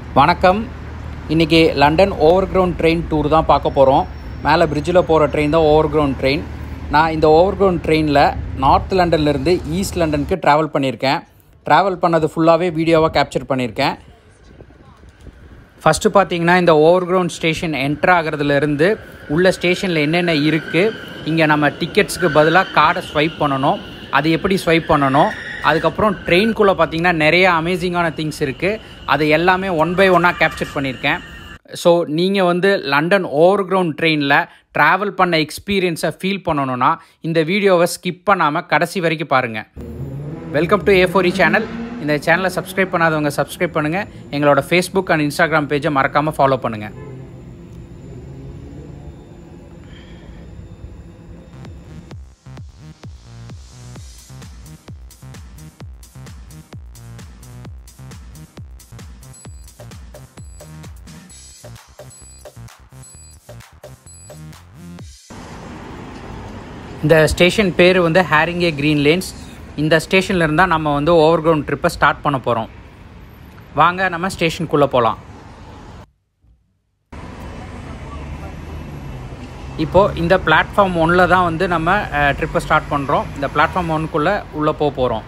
வணக்கம் இன்றைக்கி London overground train tour தான் பார்க்க போகிறோம் மேலே பிரிட்ஜில் போகிற ட்ரெயின் தான் ஓவர் கிரவுண்ட் ட்ரெயின் நான் இந்த ஓவர் கிரவுண்ட் ட்ரெயினில் நார்த் லண்டன்லேருந்து ஈஸ்ட் லண்டனுக்கு ட்ராவல் பண்ணியிருக்கேன் ட்ராவல் பண்ணது ஃபுல்லாகவே வீடியோவாக கேப்சர் பண்ணியிருக்கேன் ஃபஸ்ட்டு பார்த்தீங்கன்னா இந்த ஓவர் கிரவுண்ட் ஸ்டேஷன் என்ட்ரு ஆகிறதுலேருந்து உள்ள ஸ்டேஷனில் என்னென்ன இருக்குது இங்கே நம்ம டிக்கெட்ஸ்க்கு பதிலாக கார்டை ஸ்வைப் பண்ணணும் அது எப்படி ஸ்வைப் பண்ணணும் அதுக்கப்புறம் ட்ரெயின்குள்ளே பார்த்தீங்கன்னா நிறைய அமேசிங்கான திங்ஸ் இருக்குது அது எல்லாமே ஒன் பை ஒன்னாக கேப்சர் பண்ணியிருக்கேன் ஸோ நீங்கள் வந்து லண்டன் ஓவர் கிரவுண்ட் ட்ரெயினில் ட்ராவல் பண்ண எக்ஸ்பீரியன்ஸை ஃபீல் பண்ணணுன்னா இந்த வீடியோவை ஸ்கிப் பண்ணாமல் கடைசி வரைக்கும் பாருங்கள் வெல்கம் டு ஏ ஃபோரி சேனல் இந்த சேனலை சப்ஸ்கிரைப் பண்ணாதவங்க சப்ஸ்கிரைப் பண்ணுங்கள் எங்களோட ஃபேஸ்புக் அண்ட் இன்ஸ்டாகிராம் பேஜை மறக்காமல் ஃபாலோ பண்ணுங்கள் இந்த ஸ்டேஷன் பேர் வந்து ஹேரிங்கே க்ரீன் லேன்ஸ் இந்த ஸ்டேஷனில் இருந்தால் நம்ம வந்து ஓவர் கிரவுண்ட் ட்ரிப்பை ஸ்டார்ட் பண்ண போகிறோம் வாங்க நம்ம ஸ்டேஷனுக்குள்ளே போகலாம் இப்போது இந்த பிளாட்ஃபார்ம் ஒன்னில் தான் வந்து நம்ம ட்ரிப்பை ஸ்டார்ட் பண்ணுறோம் இந்த பிளாட்ஃபார்ம் ஒன்றுக்குள்ளே உள்ளே போக போகிறோம்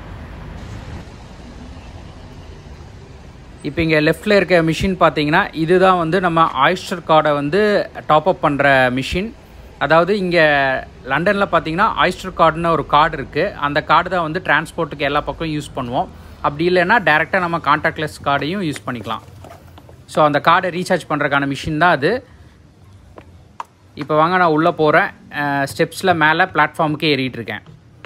இப்போ இங்கே லெஃப்டில் இருக்க மிஷின் பார்த்தீங்கன்னா இதுதான் வந்து நம்ம ஆயிஸ்டர் கார்டை வந்து டாப் அப் பண்ணுற மிஷின் அதாவது இங்கே லண்டனில் பார்த்தீங்கன்னா ஆயிஸ்டர் கார்டுன்னு ஒரு கார்டு இருக்குது அந்த கார்டு தான் வந்து டிரான்ஸ்போர்ட்டுக்கு எல்லா பக்கம் யூஸ் பண்ணுவோம் அப்படி இல்லைன்னா டேரெக்டாக நம்ம கான்டாக்ட்லெஸ் கார்டையும் யூஸ் பண்ணிக்கலாம் ஸோ அந்த கார்டை ரீசார்ஜ் பண்ணுறதுக்கான மிஷின் தான் அது இப்போ வாங்க நான் உள்ளே போகிறேன் ஸ்டெப்ஸில் மேலே பிளாட்ஃபார்முக்கு ஏறிட்டு இருக்கேன்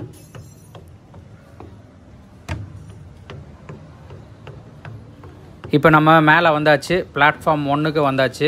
இப்போ நம்ம மேலே வந்தாச்சு பிளாட்ஃபார்ம் ஒன்றுக்கு வந்தாச்சு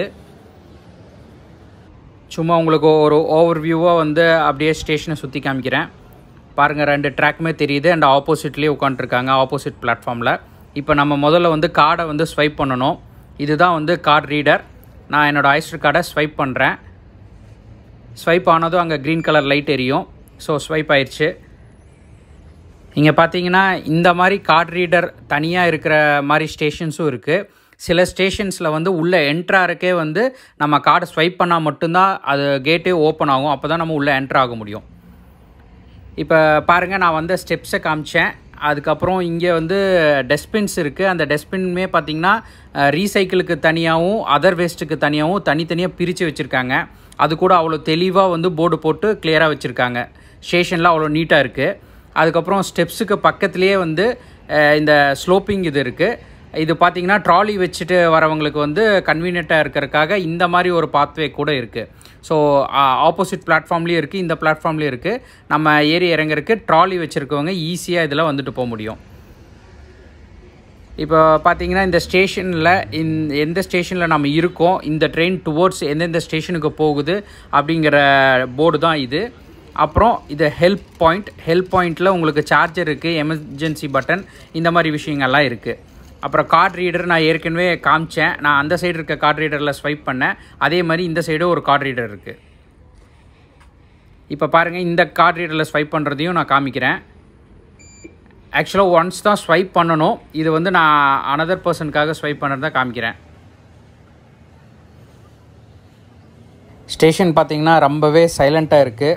சும்மா உங்களுக்கு ஒரு ஓவர் வியூவாக வந்து அப்படியே ஸ்டேஷனை சுற்றி காமிக்கிறேன் பாருங்கள் ரெண்டு ட்ராக்குமே தெரியுது அண்ட் ஆப்போசிட்லேயே உட்காந்துருக்காங்க ஆப்போசிட் பிளாட்ஃபார்மில் இப்போ நம்ம முதல்ல வந்து கார்டை வந்து ஸ்வைப் பண்ணணும் இதுதான் வந்து கார்டு ரீடர் நான் என்னோடய ஐஸ்டர் கார்டை ஸ்வைப் பண்ணுறேன் ஸ்வைப் ஆனதும் அங்கே க்ரீன் கலர் லைட் எரியும் ஸோ ஸ்வைப் ஆயிடுச்சு இங்கே பார்த்தீங்கன்னா இந்த மாதிரி கார்டு ரீடர் தனியாக இருக்கிற மாதிரி ஸ்டேஷன்ஸும் இருக்குது சில ஸ்டேஷன்ஸில் வந்து உள்ளே என்ட்ராருக்கே வந்து நம்ம கார்டை ஸ்வைப் பண்ணால் மட்டும்தான் அது கேட்டே ஓப்பன் ஆகும் அப்போ தான் நம்ம உள்ளே என்ட்ரு ஆக முடியும் இப்போ பாருங்கள் நான் வந்து ஸ்டெப்ஸை காமிச்சேன் அதுக்கப்புறம் இங்கே வந்து டஸ்ட்பின்ஸ் இருக்குது அந்த டஸ்ட்பின்மே பார்த்திங்கன்னா ரீசைக்கிளுக்கு தனியாகவும் அதர் வேஸ்ட்டுக்கு தனியாகவும் தனித்தனியாக பிரித்து வச்சுருக்காங்க அது கூட அவ்வளோ தெளிவாக வந்து போர்டு போட்டு கிளியராக வச்சுருக்காங்க ஸ்டேஷனில் அவ்வளோ நீட்டாக இருக்குது அதுக்கப்புறம் ஸ்டெப்ஸுக்கு பக்கத்துலேயே வந்து இந்த ஸ்லோப்பிங் இது இருக்குது இது பார்த்திங்கன்னா ட்ராலி வச்சுட்டு வரவங்களுக்கு வந்து கன்வீனியண்ட்டாக இருக்கிறதுக்காக இந்த மாதிரி ஒரு பாத்வே கூட இருக்குது ஸோ ஆப்போசிட் பிளாட்ஃபார்ம்லேயும் இருக்குது இந்த பிளாட்ஃபார்ம்லேயும் இருக்குது நம்ம ஏறி இறங்குறதுக்கு ட்ராலி வச்சுருக்கவங்க ஈஸியாக இதில் வந்துட்டு போக முடியும் இப்போ பார்த்தீங்கன்னா இந்த ஸ்டேஷனில் இந் எந்த ஸ்டேஷனில் நம்ம இருக்கோம் இந்த ட்ரெயின் டுவோர்ட்ஸ் எந்தெந்த ஸ்டேஷனுக்கு போகுது அப்படிங்கிற போர்டு தான் இது அப்புறம் இது ஹெல்ப் பாயிண்ட் ஹெல்ப் பாயிண்ட்டில் உங்களுக்கு சார்ஜர் இருக்குது எமர்ஜென்சி பட்டன் இந்த மாதிரி விஷயங்கள்லாம் இருக்குது அப்புறம் கார்டு ரீடர் நான் ஏற்கனவே காமிச்சேன் நான் அந்த சைடு இருக்க கார்டு ரீடரில் ஸ்வைப் பண்ணேன் அதே மாதிரி இந்த சைடும் ஒரு கார்டு ரீடர் இருக்குது இப்போ பாருங்கள் இந்த கார்டு ரீடரில் ஸ்வைப் பண்ணுறதையும் நான் காமிக்கிறேன் ஆக்சுவலாக ஒன்ஸ் தான் ஸ்வைப் பண்ணணும் இது வந்து நான் அனதர் பர்சனுக்காக ஸ்வைப் பண்ணுறதா காமிக்கிறேன் ஸ்டேஷன் பார்த்தீங்கன்னா ரொம்பவே சைலண்ட்டாக இருக்குது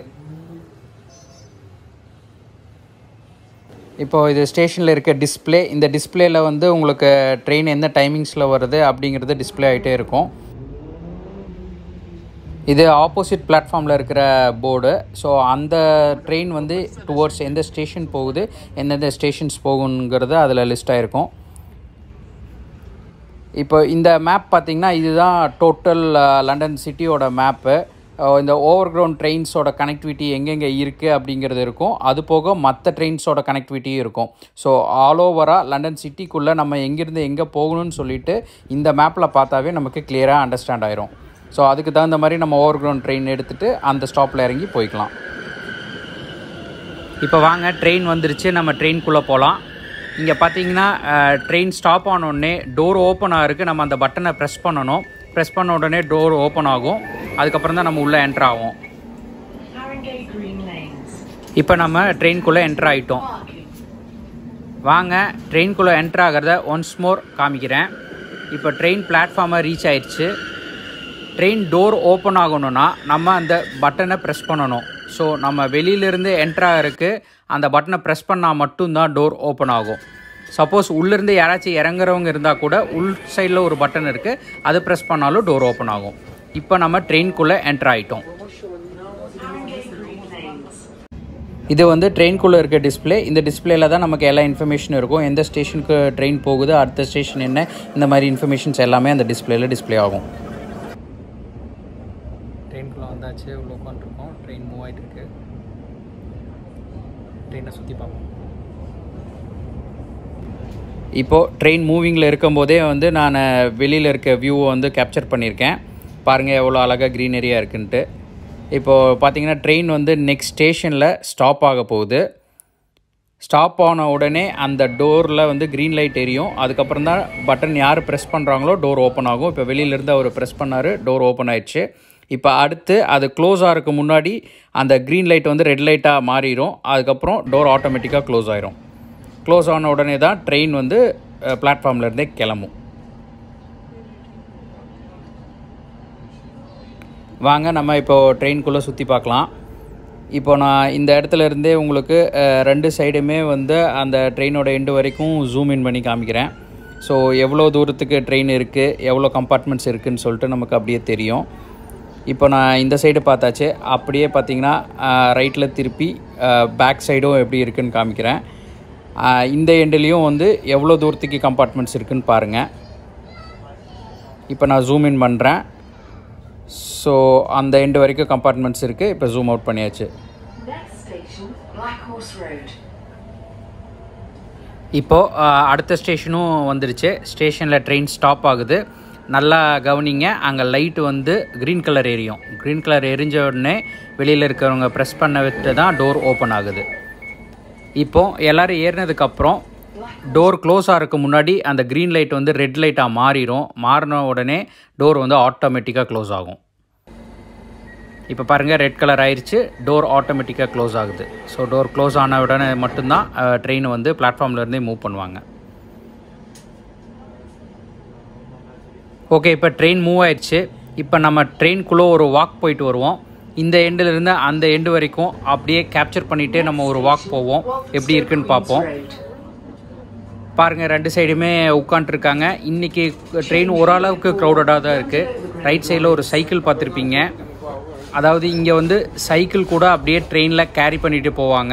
இப்போது இது ஸ்டேஷனில் இருக்க டிஸ்பிளே இந்த டிஸ்பிளேயில் வந்து உங்களுக்கு ட்ரெயின் எந்த டைமிங்ஸில் வருது அப்படிங்கிறது டிஸ்பிளே ஆகிட்டே இருக்கும் இது ஆப்போசிட் பிளாட்ஃபார்மில் இருக்கிற போர்டு ஸோ அந்த ட்ரெயின் வந்து டுவோர்ட்ஸ் எந்த ஸ்டேஷன் போகுது எந்தெந்த ஸ்டேஷன்ஸ் போகுங்கிறது அதில் லிஸ்ட் ஆகிருக்கும் இப்போ இந்த மேப் பார்த்திங்கன்னா இதுதான் டோட்டல் லண்டன் சிட்டியோட மேப்பு இந்த ஓவர் கிரவுண்ட் ட்ரெயின்ஸோட கனெக்டிவிட்டி எங்கெங்கே இருக்குது அப்படிங்கிறது இருக்கும் அது போக மற்ற ட்ரெயின்ஸோட கனெக்டிவிட்டியும் இருக்கும் ஸோ ஆல் ஓவராக லண்டன் சிட்டிக்குள்ளே நம்ம எங்கேருந்து எங்கே போகணும்னு சொல்லிட்டு இந்த மேப்பில் பார்த்தாவே நமக்கு கிளியராக அண்டர்ஸ்டாண்ட் ஆயிரும் ஸோ அதுக்கு தகுந்த மாதிரி நம்ம ஓவர் கிரவுண்ட் ட்ரெயின் எடுத்துகிட்டு அந்த ஸ்டாப்பில் இறங்கி போய்க்கலாம் இப்போ வாங்க ட்ரெயின் வந்துருச்சு நம்ம ட்ரெயின்குள்ளே போகலாம் இங்கே பார்த்தீங்கன்னா ட்ரெயின் ஸ்டாப் ஆனோடனே டோர் ஓப்பன் ஆகிருக்கு நம்ம அந்த பட்டனை ப்ரெஸ் பண்ணணும் ப்ரெஸ் பண்ண உடனே டோர் ஓப்பன் ஆகும் அதுக்கப்புறம் தான் நம்ம உள்ளே என்ட்ரு ஆகும் Haringey Green Lanes. இப்போ நம்ம ட்ரெயின்குள்ளே என்ட்ரு ஆகிட்டோம் Parking. வாங்க ட்ரெயின்குள்ளே என்ட்ரு ஆகிறத ஒன்ஸ் மோர் காமிக்கிறேன் இப்போ ட்ரெயின் பிளாட்ஃபார்மை ரீச் ஆயிடுச்சு ட்ரெயின் டோர் ஓப்பன் ஆகணும்னா நம்ம அந்த பட்டனை ப்ரெஸ் பண்ணணும் ஸோ நம்ம வெளியிலேருந்து என்ட்ராகிறதுக்கு அந்த பட்டனை ப்ரெஸ் பண்ணால் மட்டும்தான் டோர் ஓப்பன் ஆகும் சப்போஸ் உள்ளேருந்து யாராச்சும் இறங்குறவங்க இருந்தால் கூட உள் சைடில் ஒரு பட்டன் இருக்குது அது ப்ரெஸ் பண்ணாலும் டோர் ஓப்பன் ஆகும் இப்போ நம்ம ட்ரெயின்குள்ளே என்ட்ரு ஆகிட்டோம் Harringay Green Lanes. இது வந்து ட்ரெயின்குள்ளே இருக்க டிஸ்ப்ளே இந்த டிஸ்ப்ளேல தான் நமக்கு எல்லா இன்ஃபர்மேஷன் இருக்கும் எந்த ஸ்டேஷனுக்கு ட்ரெயின் போகுது அடுத்த ஸ்டேஷன் என்ன இந்த மாதிரி இன்ஃபர்மேஷன்ஸ் எல்லாமே அந்த டிஸ்ப்ளேல டிஸ்ப்ளே ஆகும் ட்ரெயின்குள்ளே வந்தாச்சு உள்ள உட்காந்துருக்கோம் ட்ரெயின் மூவ் ஆகிட்டு இருக்கு ட்ரெயினை சுற்றி பார்ப்போம் இப்போது ட்ரெயின் மூவிங்கில் இருக்கும்போதே வந்து நான் வெளியில் இருக்க வியூவை வந்து கேப்சர் பண்ணியிருக்கேன் பாருங்கள் எவ்வளோ அழகாக க்ரீனரியாக இருக்குன்ட்டு இப்போது பார்த்தீங்கன்னா ட்ரெயின் வந்து நெக்ஸ்ட் ஸ்டேஷனில் ஸ்டாப் ஆக போகுது ஸ்டாப் ஆன உடனே அந்த டோரில் வந்து க்ரீன் லைட் எரியும் அதுக்கப்புறம் தான் பட்டன் யார் ப்ரெஸ் பண்ணுறாங்களோ டோர் ஓப்பன் ஆகும் இப்போ வெளியிலேருந்து அவர் ப்ரெஸ் பண்ணார் டோர் ஓப்பன் ஆயிடுச்சு இப்போ அடுத்து அது க்ளோஸ் ஆகிறதுக்கு முன்னாடி அந்த க்ரீன் லைட் வந்து ரெட் லைட்டாக மாறிடும் அதுக்கப்புறம் டோர் ஆட்டோமேட்டிக்காக க்ளோஸ் ஆயிரும் க்ளோஸ் ஆன உடனே தான் ட்ரெயின் வந்து பிளாட்ஃபார்ம்லேருந்தே கிளம்பும் வாங்க நம்ம இப்போது ட்ரெயின்குள்ளே சுற்றி பார்க்கலாம் இப்போ நான் இந்த இடத்துல இருந்தே உங்களுக்கு அஹ், ரெண்டு சைடுமே வந்து அந்த ட்ரெயினோட எண்டு வரைக்கும் ஜூம் இன் பண்ணி காமிக்கிறேன் ஸோ எவ்வளோ தூரத்துக்கு ட்ரெயின் இருக்குது எவ்வளோ கம்பார்ட்மெண்ட்ஸ் இருக்குதுன்னு சொல்லிட்டு நமக்கு அப்படியே தெரியும் இப்போ நான் இந்த சைடு பார்த்தாச்சு அப்படியே பார்த்தீங்கன்னா ரைட்டில் திருப்பி பேக் சைடும் எப்படி இருக்குன்னு காமிக்கிறேன் அஹ், இந்த எண்டுலேயும் வந்து எவ்வளோ தூரத்துக்கு கம்பார்ட்மெண்ட்ஸ் இருக்குன்னு பாருங்கள் இப்போ நான் ஜூம் இன் பண்ணுறேன் ஸோ அந்த எண்டு வரைக்கும் கம்பார்ட்மெண்ட்ஸ் இருக்குது இப்போ ஜூம் அவுட் பண்ணியாச்சு Next station, Black Horse Road. இப்போது அடுத்த ஸ்டேஷனும் வந்துருச்சு ஸ்டேஷனில் ட்ரெயின் ஸ்டாப் ஆகுது நல்லா கவனிங்க அங்கே லைட்டு வந்து க்ரீன் கலர் எரியும் க்ரீன் கலர் எரிஞ்ச உடனே வெளியில் இருக்கிறவங்க ப்ரெஸ் பண்ண விட்டு தான் டோர் ஓப்பன் ஆகுது இப்போது எல்லோரும் ஏறினதுக்கப்புறம் டோர் க்ளோஸ் ஆகிறதுக்கு முன்னாடி அந்த க்ரீன் லைட் வந்து ரெட் லைட்டாக மாறிடும் மாறின உடனே டோர் வந்து ஆட்டோமேட்டிக்காக க்ளோஸ் ஆகும் இப்போ பாருங்கள் ரெட் கலர் ஆயிடுச்சு டோர் ஆட்டோமேட்டிக்காக க்ளோஸ் ஆகுது ஸோ டோர் க்ளோஸ் ஆன உடனே மட்டும்தான் ட்ரெயின் வந்து பிளாட்ஃபார்ம்லேருந்தே மூவ் பண்ணுவாங்க ஓகே இப்போ ட்ரெயின் மூவ் ஆயிடுச்சு இப்போ நம்ம ட்ரெயின்குள்ளே ஒரு வாக் போயிட்டு வருவோம் இந்த எண்டுலேருந்து அந்த எண்டு வரைக்கும் அப்படியே கேப்சர் பண்ணிகிட்டே நம்ம ஒரு வாக் போவோம் எப்படி இருக்குன்னு பார்ப்போம் Road. பாருங்கள் ரெண்டு சைடுமே உட்காண்ட்ருக்காங்க இன்றைக்கி ட்ரெயின் ஓரளவுக்கு க்ரௌடடாக தான் இருக்குது ரைட் சைடில் ஒரு சைக்கிள் பார்த்துருப்பீங்க அதாவது இங்கே வந்து சைக்கிள் கூட அப்படியே ட்ரெயினில் கேரி பண்ணிட்டு போவாங்க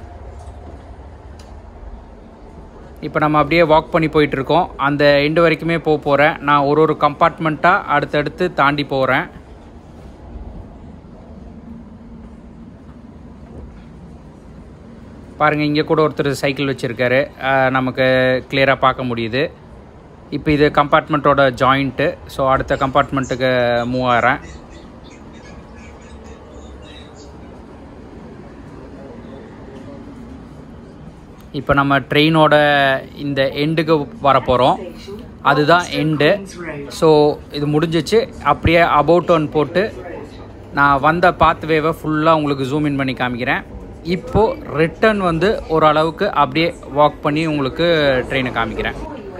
இப்போ நம்ம அப்படியே வாக் பண்ணி போயிட்டுருக்கோம் அந்த எண்டு வரைக்குமே போக போகிறேன் நான் ஒரு ஒரு கம்பார்ட்மெண்ட்டாக அடுத்தடுத்து தாண்டி போகிறேன் பாருங்கள் இங்கே கூட ஒருத்தர் சைக்கிள் வச்சுருக்காரு நமக்கு கிளியராக பார்க்க முடியுது இப்போ இது கம்பார்ட்மெண்ட்டோட ஜாயிண்ட்டு ஸோ அடுத்த கம்பார்ட்மெண்ட்டுக்கு மூவ் ஆகிறேன் இப்போ நம்ம ட்ரெயினோட இந்த எண்டுக்கு வர போகிறோம் அதுதான் எண்டு ஸோ இது முடிஞ்சிச்சு அப்படியே அபவுட் ஒன் போட்டு நான் வந்த பாத்வேவை ஃபுல்லாக உங்களுக்கு ஜூம் இன் பண்ணி காமிக்கிறேன் இப்போது ரிட்டர்ன் வந்து ஓரளவுக்கு அப்படியே வாக் பண்ணி உங்களுக்கு ட்ரெயினை காமிக்கிறேன்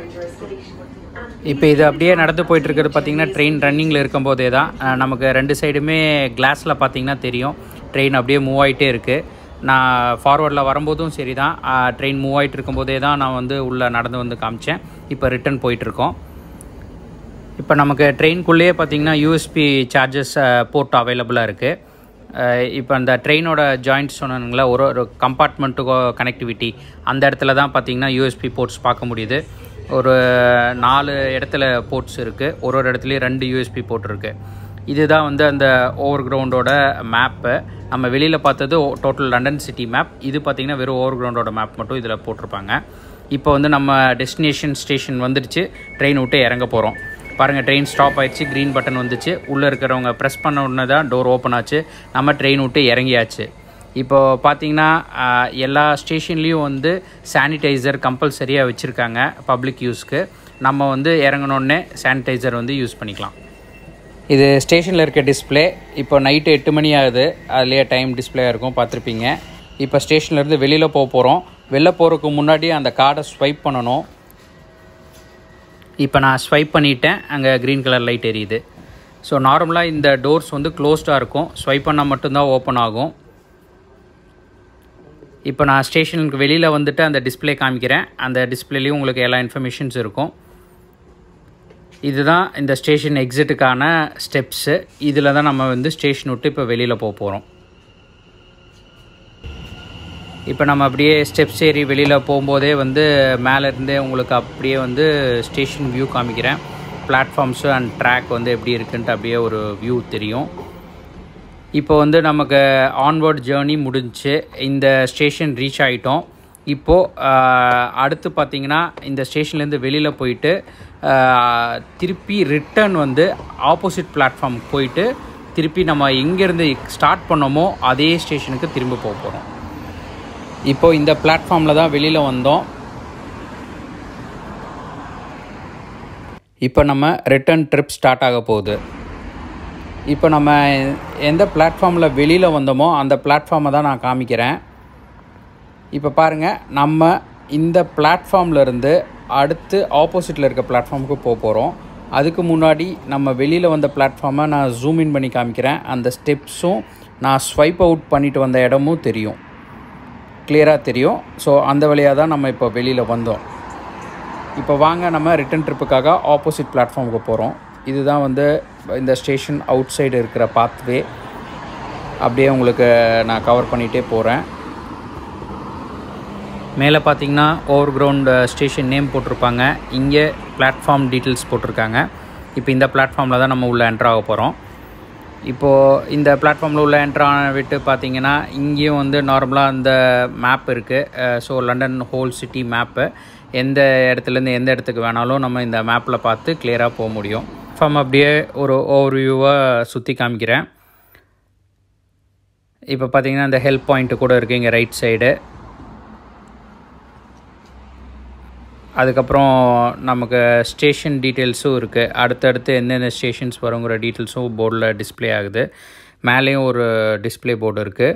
இப்போ இது அப்படியே நடந்து போயிட்டு இருக்கிறது பார்த்தீங்கன்னா ட்ரெயின் ரன்னிங்கில் இருக்கும்போதே தான் அஹ், நமக்கு ரெண்டு சைடுமே கிளாஸில் பார்த்தீங்கன்னா தெரியும் ட்ரெயின் அப்படியே மூவ் ஆகிட்டே இருக்குது நான் ஃபார்வர்டில் வரும்போதும் சரி தான் ட்ரெயின் மூவ் ஆகிட்டு இருக்கும்போதே தான் நான் வந்து உள்ளே நடந்து வந்து காமிச்சேன் இப்போ ரிட்டர்ன் போயிட்டுருக்கோம் இப்போ நமக்கு ட்ரெயின்குள்ளேயே பார்த்தீங்கன்னா யூஎஸ்பி சார்ஜஸ் போர்ட் அவைலபிளாக இருக்குது இப்போ அந்த ட்ரெயினோட ஜாயிண்ட் சொன்னாங்களா ஒரு ஒரு கம்பார்ட்மெண்ட்டுக்கோ கனெக்டிவிட்டி அந்த இடத்துல தான் பார்த்தீங்கன்னா யூஎஸ்பி போர்ட்ஸ் பார்க்க முடியுது ஒரு நாலு இடத்துல போர்ட்ஸ் இருக்குது ஒரு ஒரு இடத்துலையும் ரெண்டு யூஎஸ்பி போர்ட் இருக்குது இதுதான் வந்து அந்த ஓவர் கிரவுண்டோட மேப்பு நம்ம வெளியில் பார்த்தது டோட்டல் லண்டன் சிட்டி மேப் இது பார்த்திங்கன்னா வெறும் ஓவர் கிரவுண்டோட மேப் மட்டும் இதில் போட்டிருப்பாங்க இப்போ வந்து நம்ம டெஸ்டினேஷன் ஸ்டேஷன் வந்துடுச்சு ட்ரெயின் விட்டு இறங்க போகிறோம் பாருங்கள் ட்ரெயின் ஸ்டாப் ஆயிடுச்சு க்ரீன் பட்டன் வந்துச்சு உள்ளே இருக்கிறவங்க ப்ரெஸ் பண்ண உடனே தான் டோர் ஓப்பன் ஆச்சு நம்ம ட்ரெயின் விட்டு இறங்கியாச்சு இப்போ பார்த்தீங்கன்னா ஆஹ், எல்லா ஸ்டேஷன்லேயும் வந்து சானிடைசர் கம்பல்சரியாக வச்சுருக்காங்க பப்ளிக் யூஸ்க்கு நம்ம வந்து இறங்கினோடனே சானிடைசர் வந்து யூஸ் பண்ணிக்கலாம் இது ஸ்டேஷனில் இருக்க டிஸ்ப்ளே இப்போ நைட்டு எட்டு மணி ஆகுது அதுலேயே டைம் டிஸ்ப்ளே இருக்கும் பார்த்துருப்பீங்க இப்போ ஸ்டேஷன்லேருந்து வெளியில் போக போகிறோம் வெளில போகிறதுக்கு முன்னாடி அந்த கார்டை ஸ்வைப் பண்ணணும் இப்போ நான் ஸ்வைப் பண்ணிட்டேன் அங்கே க்ரீன் கலர் லைட் எரியுது ஸோ நார்மலாக இந்த டோர்ஸ் வந்து க்ளோஸ்டாக இருக்கும் ஸ்வைப் பண்ணால் மட்டும்தான் ஓப்பன் ஆகும் இப்போ நான் ஸ்டேஷனுக்கு வெளியில் வந்துட்டு அந்த டிஸ்பிளே காமிக்கிறேன் அந்த டிஸ்பிளேலையும் உங்களுக்கு எல்லா இன்ஃபர்மேஷன்ஸ் இருக்கும் இதுதான் இந்த ஸ்டேஷன் எக்ஸிட்டுக்கான ஸ்டெப்ஸு இதில் தான் நம்ம வந்து ஸ்டேஷன் விட்டு இப்போ வெளியில் போக போகிறோம் இப்போ நம்ம அப்படியே ஸ்டெப்ஸ் ஏறி வெளியில் போகும்போதே வந்து மேலேருந்தே உங்களுக்கு அப்படியே வந்து ஸ்டேஷன் வியூ காமிக்கிறேன் பிளாட்ஃபார்ம்ஸு அண்ட் ட்ராக் வந்து எப்படி இருக்குன்ட்டு அப்படியே ஒரு வியூ தெரியும் இப்போ வந்து நமக்கு ஆன்வர்ட் ஜேர்னி முடிஞ்சு இந்த ஸ்டேஷன் ரீச் ஆகிட்டோம் இப்போது அடுத்து பார்த்திங்கன்னா இந்த ஸ்டேஷன்லேருந்து வெளியில் போயிட்டு ஆஹ், திருப்பி ரிட்டர்ன் வந்து ஆப்போசிட் பிளாட்ஃபார்முக்கு போயிட்டு திருப்பி நம்ம எங்கேருந்து ஸ்டார்ட் பண்ணோமோ அதே ஸ்டேஷனுக்கு திரும்ப போக போகிறோம் இப்போது இந்த பிளாட்ஃபார்மில் தான் வெளியில் வந்தோம் இப்போ நம்ம ரிட்டர்ன் ட்ரிப் ஸ்டார்ட் ஆக போகுது இப்போ நம்ம எந்த பிளாட்ஃபார்மில் வெளியில் வந்தோமோ அந்த பிளாட்ஃபார்மை தான் நான் காமிக்கிறேன் இப்போ பாருங்கள் நம்ம இந்த பிளாட்ஃபார்ம்ல இருந்து அடுத்து ஆப்போசிட்டில் இருக்க பிளாட்ஃபார்முக்கு போக போகிறோம் அதுக்கு முன்னாடி நம்ம வெளியில் வந்த பிளாட்ஃபார்மை நான் ஜூம் இன் பண்ணி காமிக்கிறேன் அந்த ஸ்டெப்ஸும் நான் ஸ்வைப் அவுட் பண்ணிட்டு வந்த இடமும் தெரியும் கிளியராக தெரியும் ஸோ அந்த வழியாக தான் நம்ம இப்போ வெளியில் வந்தோம் இப்போ வாங்க நம்ம ரிட்டன் ட்ரிப்புக்காக ஆப்போசிட் பிளாட்ஃபார்முக்கு போகிறோம் இதுதான் வந்து இந்த ஸ்டேஷன் அவுட் சைடு இருக்கிற பாத்வே அப்படியே உங்களுக்கு நான் கவர் பண்ணிகிட்டே போகிறேன் மேலே பார்த்தீங்கன்னா ஓவர் கிரவுண்ட் ஸ்டேஷன் நேம் போட்டிருப்பாங்க இங்கே பிளாட்ஃபார்ம் டீட்டெயில்ஸ் போட்டிருக்காங்க இப்போ இந்த பிளாட்ஃபார்மில் தான் நம்ம உள்ளே என்ட்ரு ஆக போகிறோம் இப்போது இந்த பிளாட்ஃபார்மில் உள்ள என்ட்ரு ஆன விட்டு பார்த்தீங்கன்னா இங்கேயும் வந்து நார்மலாக அந்த மேப் இருக்குது so London whole city map எந்த இடத்துலேருந்து எந்த இடத்துக்கு வேணாலும் நம்ம இந்த மேப்பில் பார்த்து கிளியராக போக முடியும் ஃபார்ம் அப்படியே ஒரு ஓவர் வியூவாக சுற்றி காமிக்கிறேன் இப்போ பார்த்தீங்கன்னா இந்த ஹெல்ப் பாயிண்ட்டு கூட இருக்குது இங்கே ரைட் சைடு அதுக்கப்புறம் நமக்கு ஸ்டேஷன் டீட்டெயில்ஸும் இருக்குது அடுத்தடுத்து எந்தெந்த ஸ்டேஷன்ஸ் வருங்கிற டீட்டெயில்ஸும் போர்டில் டிஸ்ப்ளே ஆகுது மேலேயும் ஒரு டிஸ்ப்ளே போர்டு இருக்குது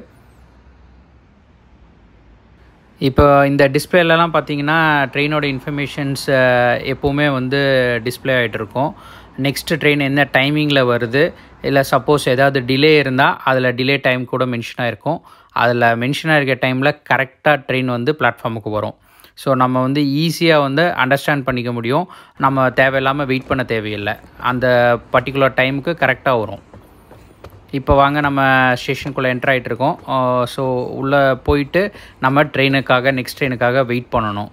இப்போ இந்த டிஸ்பிளேலலாம் பார்த்தீங்கன்னா ட்ரெயினோட இன்ஃபர்மேஷன்ஸ் எப்போவுமே வந்து டிஸ்ப்ளே ஆகிட்டு இருக்கும் நெக்ஸ்ட் ட்ரெயின் என்ன டைமிங்கில் வருது இல்லை சப்போஸ் ஏதாவது டிலே இருந்தால் அதில் டிலே டைம் கூட மென்ஷன் ஆகிருக்கும் அதில் மென்ஷன் ஆகிருக்க டைமில் கரெக்டாக ட்ரெயின் வந்து பிளாட்ஃபார்முக்கு வரும் ஸோ நம்ம வந்து ஈஸியாக வந்து அண்டர்ஸ்டாண்ட் பண்ணிக்க முடியும் நம்ம தேவையில்லாமல் வெயிட் பண்ண தேவையில்லை அந்த பர்டிகுலர் டைமுக்கு கரெக்டாக வரும் இப்போ வாங்க நம்ம ஸ்டேஷனுக்குள்ளே என்ட்ரு ஆகிட்டு இருக்கோம் ஸோ உள்ளே போயிட்டு நம்ம ட்ரெயினுக்காக நெக்ஸ்ட் ட்ரெயினுக்காக வெயிட் பண்ணணும்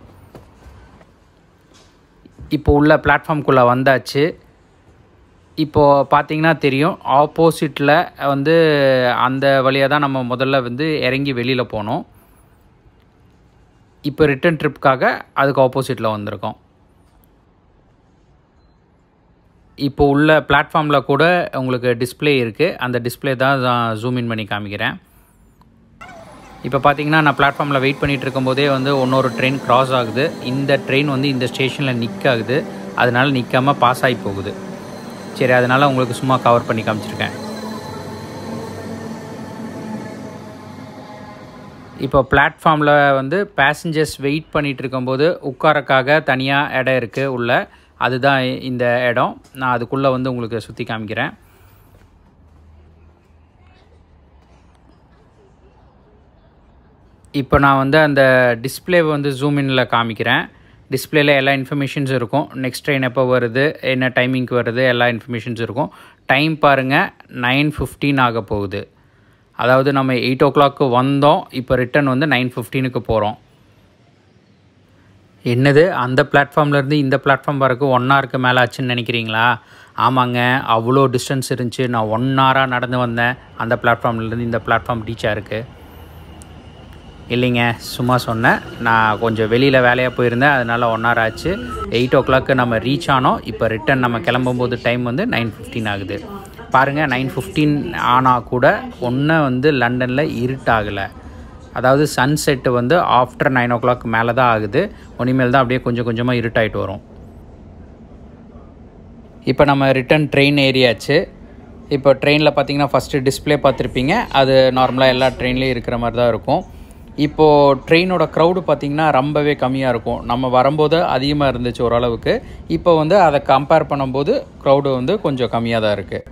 இப்போ உள்ள பிளாட்ஃபார்ம்குள்ளே வந்தாச்சு இப்போது பார்த்தீங்கன்னா தெரியும் ஆப்போசிட்டில் வந்து அந்த வழியாக தான் நம்ம முதல்ல வந்து இறங்கி வெளியில் போனோம் இப்போ ரிட்டன் ட்ரிப்புக்காக அதுக்கு ஆப்போசிட்டில் வந்திருக்கோம் இப்போ உள்ள பிளாட்ஃபார்மில் கூட உங்களுக்கு டிஸ்ப்ளே இருக்குது அந்த டிஸ்ப்ளே தான் நான் ஜூம் இன் பண்ணி காமிக்கிறேன் இப்போ பார்த்தீங்கன்னா நான் பிளாட்ஃபார்மில் வெயிட் பண்ணிகிட்டு இருக்கும்போதே வந்து இன்னொரு ட்ரெயின் கிராஸ் ஆகுது இந்த ட்ரெயின் வந்து இந்த ஸ்டேஷனில் நிற்காகுது அதனால நிற்காம பாஸ் ஆகி போகுது சரி அதனால் உங்களுக்கு சும்மா கவர் பண்ணி காமிச்சிருக்கேன் இப்போ பிளாட்ஃபார்மில் வந்து பேசஞ்சர்ஸ் வெயிட் பண்ணிகிட்டு இருக்கும்போது உட்காரக்காக தனியாக இடம் இருக்குது உள்ள அதுதான் இந்த இடம் நான் அதுக்குள்ளே வந்து உங்களுக்கு சுற்றி காமிக்கிறேன் இப்போ நான் வந்து அந்த டிஸ்பிளே வந்து ஜூம் இனில் காமிக்கிறேன் டிஸ்பிளேல எல்லா இன்ஃபர்மேஷன்ஸ் இருக்கும் நெக்ஸ்ட் ட்ரெயின் எப்போ வருது என்ன டைமிங்க்கு வருது எல்லா இன்ஃபர்மேஷன்ஸ் இருக்கும் டைம் பாருங்கள் நைன் ஃபிஃப்டீன் ஆக போகுது அதாவது நம்ம எயிட் ஓ கிளாக்கு வந்தோம் இப்போ ரிட்டன் வந்து நைன் ஃபிஃப்டீனுக்கு போகிறோம் என்னது அந்த பிளாட்ஃபார்ம்லேருந்து இந்த பிளாட்ஃபார்ம் வரக்கு ஒன் ஹவருக்கு மேலே ஆச்சுன்னு நினைக்கிறீங்களா ஆமாங்க அவ்வளோ டிஸ்டன்ஸ் இருந்துச்சு நான் ஒன் ஹவராக நடந்து வந்தேன் அந்த பிளாட்ஃபார்ம்லேருந்து இந்த பிளாட்ஃபார்ம் ரீச் ஆயிருக்கு இல்லைங்க சும்மா சொன்னேன் நான் கொஞ்சம் வெளியில் வேலையாக போயிருந்தேன் அதனால் ஒன் ஹவர் ஆச்சு எயிட் ஓ கிளாக்கு நம்ம ரீச் ஆனோம் இப்போ ரிட்டன் நம்ம கிளம்பும்போது டைம் வந்து நைன் ஃபிஃப்டீன் ஆகுது பாருங்கள் நைன் ஃபிஃப்டீன் ஆனால் கூட ஒன்று வந்து லண்டனில் இருட்டாகலை அதாவது சன்செட்டு வந்து ஆஃப்டர் நைன் ஓ கிளாக் மேலே தான் ஆகுது ஒனிமேல் தான் அப்படியே கொஞ்சம் கொஞ்சமாக இருட்டாயிட்டு வரும் இப்போ நம்ம ரிட்டன் ட்ரெயின் ஏறியாச்சு இப்போ ட்ரெயினில் பார்த்தீங்கன்னா ஃபஸ்ட்டு டிஸ்பிளே பார்த்துருப்பீங்க அது நார்மலாக எல்லா ட்ரெயின்லேயும் இருக்கிற மாதிரி தான் இருக்கும் இப்போது ட்ரெயினோட க்ரௌடு பார்த்திங்கன்னா ரொம்பவே கம்மியாக இருக்கும் நம்ம வரும்போது அதிகமாக இருந்துச்சு ஓரளவுக்கு இப்போ வந்து அதை கம்பேர் பண்ணும்போது க்ரௌடு வந்து கொஞ்சம் கம்மியாக தான் இருக்குது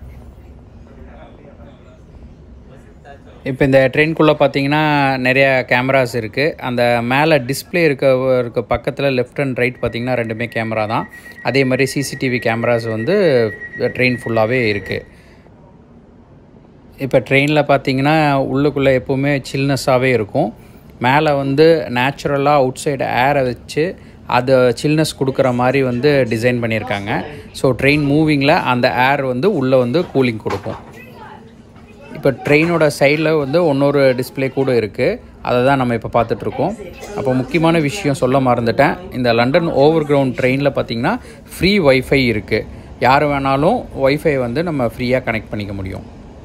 இப்போ இந்த ட்ரெயின்குள்ளே பார்த்தீங்கன்னா நிறைய கேமராஸ் இருக்குது அந்த மேலே டிஸ்பிளே இருக்க இருக்க பக்கத்தில் லெஃப்ட் அண்ட் ரைட் பார்த்தீங்கன்னா ரெண்டுமே கேமரா தான் அதே மாதிரி சிசிடிவி கேமராஸ் வந்து ட்ரெயின் ஃபுல்லாகவே இருக்குது இப்போ ட்ரெயினில் பார்த்தீங்கன்னா உள்ளுக்குள்ளே எப்போவுமே சில்னஸ்ஸாகவே இருக்கும் மேலே வந்து நேச்சுரலாக அவுட் சைடு ஏரை வச்சு அதை சில்னஸ் கொடுக்குற மாதிரி வந்து டிசைன் பண்ணியிருக்காங்க ஸோ ட்ரெயின் மூவிங்கில் அந்த ஏர் வந்து உள்ளே வந்து கூலிங் கொடுக்கும் இப்போ ட்ரெயினோட சைடில் வந்து இன்னொரு டிஸ்பிளே கூட இருக்குது அதை தான் நம்ம இப்போ பார்த்துட்ருக்கோம் அப்போ முக்கியமான விஷயம் சொல்ல மறந்துட்டேன் இந்த லண்டன் ஓவர் கிரவுண்ட் ட்ரெயினில் பார்த்திங்கன்னா ஃப்ரீ ஒய்ஃபை இருக்குது யார் வேணாலும் ஒய்ஃபை வந்து நம்ம ஃப்ரீயாக கனெக்ட் பண்ணிக்க முடியும்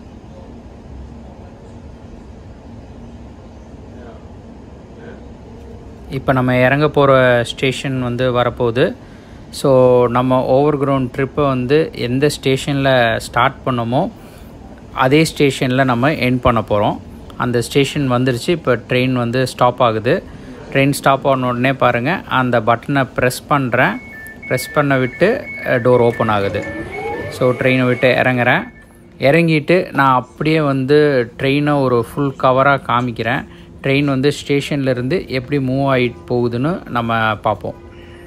இப்போ நம்ம இறங்க போகிற ஸ்டேஷன் வந்து வரப்போகுது ஸோ நம்ம ஓவர் கிரவுண்ட் ட்ரிப்பை வந்து எந்த ஸ்டேஷனில் ஸ்டார்ட் பண்ணமோ அதே ஸ்டேஷனில் நம்ம எண்ட் பண்ண போகிறோம் அந்த ஸ்டேஷன் வந்துருச்சு இப்போ ட்ரெயின் வந்து ஸ்டாப் ஆகுது ட்ரெயின் ஸ்டாப் ஆன உடனே பாருங்கள் அந்த பட்டனை ப்ரெஸ் பண்ணுறேன் ப்ரெஸ் பண்ண விட்டு டோர் ஓப்பன் ஆகுது ஸோ ட்ரெயினை விட்டு இறங்குறேன் இறங்கிட்டு நான் அப்படியே வந்து ட்ரெயினை ஒரு ஃபுல் கவராக காமிக்கிறேன் ட்ரெயின் வந்து ஸ்டேஷன்லேருந்து எப்படி மூவ் ஆகிட்டு போகுதுன்னு நம்ம பார்ப்போம்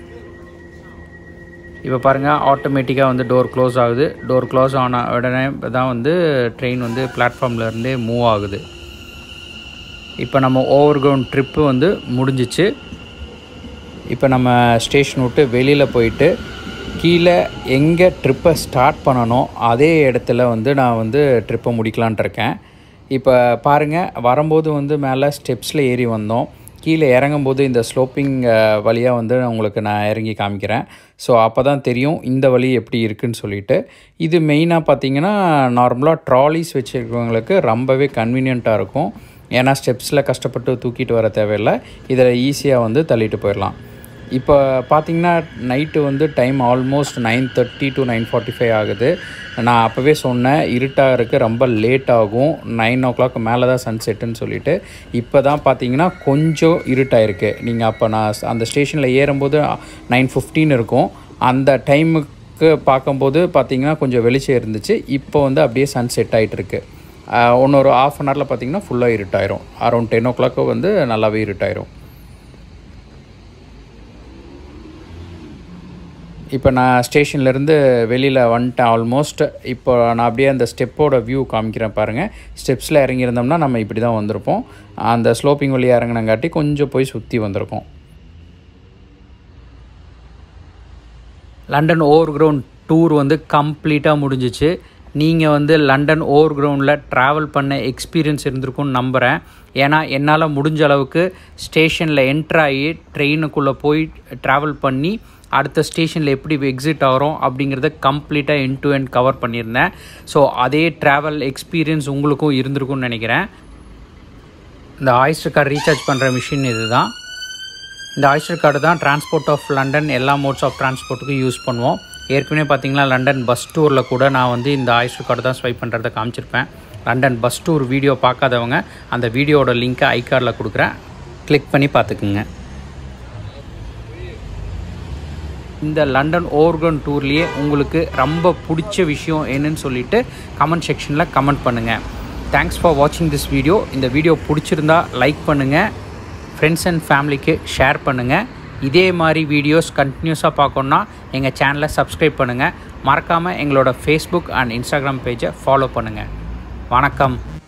இப்போ பாருங்கள் ஆட்டோமேட்டிக்காக வந்து டோர் க்ளோஸ் ஆகுது டோர் க்ளோஸ் ஆன உடனே தான் வந்து ட்ரெயின் வந்து பிளாட்ஃபார்ம்லேருந்தே மூவ் ஆகுது இப்போ நம்ம ஓவர் கிரவுண்ட் ட்ரிப்பு வந்து முடிஞ்சிச்சு இப்போ நம்ம ஸ்டேஷன் விட்டு வெளியில் போயிட்டு கீழே எங்கே ட்ரிப்பை ஸ்டார்ட் பண்ணனோ அதே இடத்துல வந்து நான் வந்து ட்ரிப்பை முடிக்கலான் இருக்கேன் இப்போ பாருங்கள் வரும்போது வந்து மேலே ஸ்டெப்ஸில் ஏறி வந்தோம் கீழே இறங்கும்போது இந்த ஸ்லோப்பிங் வழியாக வந்து உங்களுக்கு நான் இறங்கி காமிக்கிறேன் ஸோ அப்போ தான் தெரியும் இந்த வழி எப்படி இருக்குன்னு சொல்லிட்டு இது மெயினாக பார்த்தீங்கன்னா நார்மலாக ட்ராலிஸ் வச்சுருக்கவங்களுக்கு ரொம்பவே கன்வீனியண்ட்டாக இருக்கும் ஏன்னா ஸ்டெப்ஸில் கஷ்டப்பட்டு தூக்கிட்டு வர தேவையில்லை இதில் ஈஸியாக வந்து தள்ளிட்டு போயிடலாம் இப்போ பார்த்தீங்கன்னா நைட்டு வந்து time almost nine thirty to nine forty five ஆகுது நான் அப்போவே சொன்னேன் இருட்டாக இருக்குது ரொம்ப லேட் ஆகும் நைன் ஓ கிளாக் மேலே தான் சன்செட்டுன்னு சொல்லிட்டு இப்போ தான் பார்த்தீங்கன்னா கொஞ்சம் இருட்டாயிருக்கு நீங்கள் அப்போ நான் அந்த ஸ்டேஷனில் ஏறும்போது நைன் ஃபிஃப்டீன் இருக்கும் அந்த டைமுக்கு பார்க்கும்போது பார்த்தீங்கன்னா கொஞ்சம் வெளிச்சம் இருந்துச்சு இப்போ வந்து அப்படியே சன்செட் ஆகிட்டு இருக்கு இன்னொரு ஆஃப் அன் ஹவரில் பார்த்தீங்கன்னா ஃபுல்லாக இருட்டாயிரும் அரௌண்ட் டென் ஓ கிளாக்கு வந்து நல்லாவே இருட்டாயிரும் இப்போ நான் ஸ்டேஷன்லேருந்து வெளியில் வந்துட்டேன் ஆல்மோஸ்ட் இப்போ நான் அப்படியே அந்த ஸ்டெப்போட வியூ காமிக்கிறேன் பாருங்கள் ஸ்டெப்ஸில் இறங்கியிருந்தோம்னா நம்ம இப்படி தான் வந்திருப்போம் அந்த ஸ்லோப்பிங் வழியாக இறங்கினங்காட்டி கொஞ்சம் போய் சுற்றி வந்திருக்கோம் லண்டன் ஓவர் கிரவுண்ட் டூர் வந்து கம்ப்ளீட்டாக முடிஞ்சிச்சு நீங்கள் வந்து லண்டன் ஓவர் கிரவுண்டில் ட்ராவல் பண்ண எக்ஸ்பீரியன்ஸ் இருந்திருக்கும்னு நம்புகிறேன் ஏன்னா என்னால் முடிஞ்ச அளவுக்கு ஸ்டேஷனில் என்ட்ராகி ட்ரெயினுக்குள்ளே போய் ட்ராவல் பண்ணி அடுத்த ஸ்டேஷனில் எப்படி எக்ஸிட் ஆகிறோம் அப்படிங்கிறத கம்ப்ளீட்டாக என் டு எண்ட் கவர் பண்ணியிருந்தேன் ஸோ அதே ட்ராவல் எக்ஸ்பீரியன்ஸ் உங்களுக்கும் இருந்திருக்கும்னு நினைக்கிறேன் இந்த ஆயிஸ்டர் கார்டு ரீசார்ஜ் பண்ணுற மிஷின் இது தான் இந்த ஆயிஸ்டர் கார்டு தான் டிரான்ஸ்போர்ட் ஆஃப் லண்டன் எல்லா மோட்ஸ் ஆஃப் டிரான்ஸ்போர்ட்டுக்கும் யூஸ் பண்ணுவோம் ஏற்கனவே பார்த்தீங்கன்னா லண்டன் பஸ் டூரில் கூட நான் வந்து இந்த ஆயிஸ்டர் கார்டு தான் ஸ்வைப் பண்ணுறதை காமிச்சிருப்பேன் லண்டன் பஸ் டூர் வீடியோ பார்க்காதவங்க அந்த வீடியோட லிங்க்கை ஐ கார்டில் கொடுக்குறேன் கிளிக் பண்ணி பார்த்துக்குங்க இந்த லண்டன் ஓர்கன் டூர்லேயே உங்களுக்கு ரொம்ப பிடிச்ச விஷயம் என்னன்னு சொல்லிட்டு கமெண்ட் செக்ஷனில் கமெண்ட் பண்ணுங்கள் தேங்க்ஸ் ஃபார் வாட்சிங் திஸ் வீடியோ இந்த வீடியோ பிடிச்சிருந்தா லைக் பண்ணுங்கள் ஃப்ரெண்ட்ஸ் அண்ட் ஃபேமிலிக்கு ஷேர் பண்ணுங்கள் இதே மாதிரி வீடியோஸ் கண்டினியூஸாக பார்க்கணுன்னா எங்கள் சேனலை சப்ஸ்கிரைப் பண்ணுங்கள் மறக்காமல் எங்களோட ஃபேஸ்புக் அண்ட் இன்ஸ்டாகிராம் பேஜை ஃபாலோ பண்ணுங்கள் வணக்கம்